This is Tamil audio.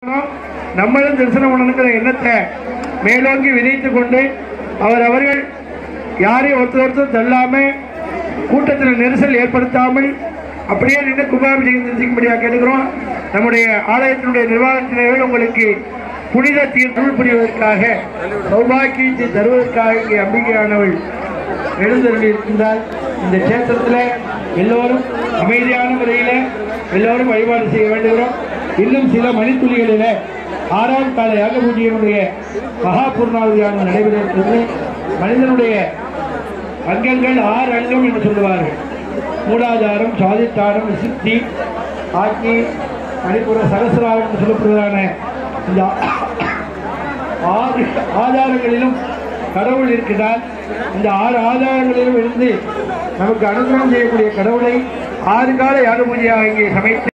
நம்மளும் தரிசனம் பண்ணணுங்கிற எண்ணத்தை மேலோங்கி விதைத்துக் கொண்டு அவர் அவர்கள் யாரையும் ஒருத்தர் ஒருத்தர் தள்ளாம கூட்டத்தில் நெரிசல் ஏற்படுத்தாமல் அப்படியே நின்று கும்பாபிஷேகம் தெரிஞ்சுக்கும்படியாக கேட்டுக்கிறோம் நம்முடைய ஆலயத்தினுடைய நிர்வாகத்தினர்கள் உங்களுக்கு புனித தீர்ப்பு புரிவதற்காக சௌபாக்கியத்தை தருவதற்காக இங்கே அம்பிகையானவள் எழுந்தருளி இருக்கின்றார் இந்த கஷேத்திரத்தில் எல்லோரும் அமைதியான முறையில் எல்லோரும் வழிபாடு செய்ய வேண்டுகிறோம் இன்னும் சில மணித்துளிகளில் ஆறாம் கால யாக பூஜையினுடைய மகா பூர்ணாவதியான நடைபெற இருக்கிறது மனிதனுடைய அங்கங்கள் ஆறு அங்கம் என்று சொல்லுவார்கள் மூலாதாரம் சுவாதித்தாரம் சித்தி ஆக்கி மணிப்புற சகசிராரம் என்று சொல்லப்படுவதான இந்த ஆறு ஆதாரங்களிலும் கடவுள் இருக்கிறார் இந்த ஆறு ஆதாரங்களிலும் இருந்து நமக்கு அனுகிரகம் செய்யக்கூடிய கடவுளை ஆறு கால யாக பூஜையாக இங்கே சமைத்து